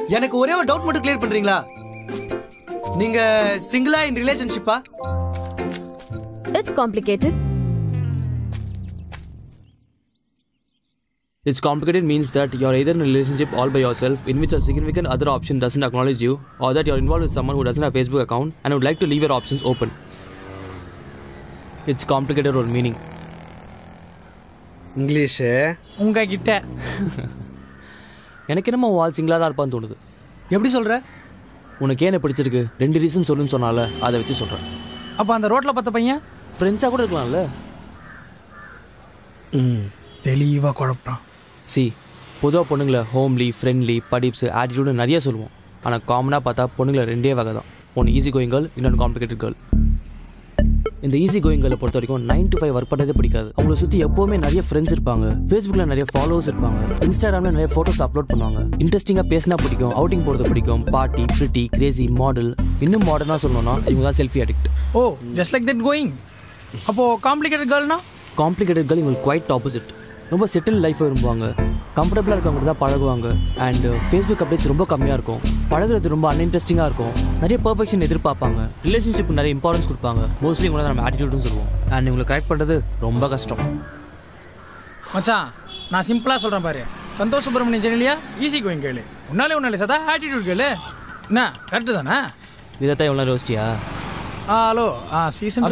எனக்கு ஒரே ஒரு டவுட் மட்டும் கிளியர் பண்றீங்களா நீங்க சிங்கிளா இன் ரிலேஷன்ஷிப்பா it's complicated It's complicated means that you're either in a relationship all by yourself, in which a significant other option doesn't acknowledge you, or that you're involved with someone who doesn't have a Facebook account and would like to leave your options open. It's complicated or meaning. English உங்ககிட்ட எனக்கு என்னமோ வால் சிங்கிளாக தான் இருப்பான்னு தோணுது எப்படி சொல்ற உனக்கு ஏன் பிடிச்சிருக்கு ரெண்டு ரீசன் சொல்லுன்னு சொன்னால அதை வச்சு சொல்கிறேன் அப்ப அந்த ரோட்ல பார்த்த பையன் ஃப்ரெண்ட்ஸாக கூட இருக்கலாம்ல ம் தெளிவா குழப்பறான் சி பொதுவாக பொண்ணுங்களை ஹோம்லி ஃப்ரெண்ட்லி படிப்ஸ் ஆட்டிடியூடு நிறைய சொல்லுவோம் ஆனால் காமனாக பார்த்தா பொண்ணுங்களை ரெண்டே வகை தான் ஒன்று ஈஸி கோயிங் கேர்ள் இன்னொன்று காம்ப்ளிகேட்டட் கேர்ள் இந்த ஈஸி கோயிங் கேர்ளை பொறுத்த வரைக்கும் நைன் to ஃபைவ் ஒர்க் பண்ணதே பிடிக்காது அவங்கள சுற்றி எப்போவுமே நிறைய ஃப்ரெண்ட்ஸ் இருப்பாங்க ஃபேஸ்புக்கில் நிறைய ஃபாலோவர்ஸ் இருப்பாங்க இன்ஸ்டாகிராமில் நிறைய ஃபோட்டோஸ் அப்லோட் பண்ணுவாங்க இன்ட்ரெஸ்டிங்காக பேசினா பிடிக்கும் அவுட்டிங் போகிறது பிடிக்கும் பார்ட்டி பிரிட்டி கிரேசி மாடல் இன்னும் மாடர்னாக சொல்லணும்னா இவங்க தான் selfie addict oh just like that going அப்போ காம்ப்ளிகேட்டட் கேர்ள்னா காம்ப்ளிகேட்டட் கேர்ள் இவங்களுக்கு குவைட் ஆப்போசிட் ரொம்ப செட்டில் லைஃப் விரும்புவாங்க கம்ஃபர்டபுளாக இருக்கவங்க தான் பழகுவாங்க அண்ட் ஃபேஸ்புக் அப்டேட்ஸ் ரொம்ப கம்மியாக இருக்கும் பழகுறது ரொம்ப அன்இன்ட்ரெஸ்டிங்காக இருக்கும் நிறைய பர்ஃபெக்ஷன் எதிர்பார்ப்பாங்க ரிலேஷன்ஷிப் நிறைய இம்பார்ட்டன்ஸ் கொடுப்பாங்க மோஸ்ட்லி இவங்க நம்ம ஆட்டிடியூட்னு சொல்லுவோம் அண்ட் இவங்களை கரெக்ட் பண்ணுறது ரொம்ப கஷ்டம் மச்சான் நான் சிம்பிளா சொல்றேன் பாரு சந்தோஷ் சுப்பிரமணியன் ஜெனிலியா ஈஸி கோயிங் கேளு உன்னாலே உன்னாலே சதா ஆட்டிடியூட் கேளு என்ன கரெக்டு தானே இதைத்தான் எவ்வளோ யோசிச்சியா ஆ ஹலோ ஆ சீசன்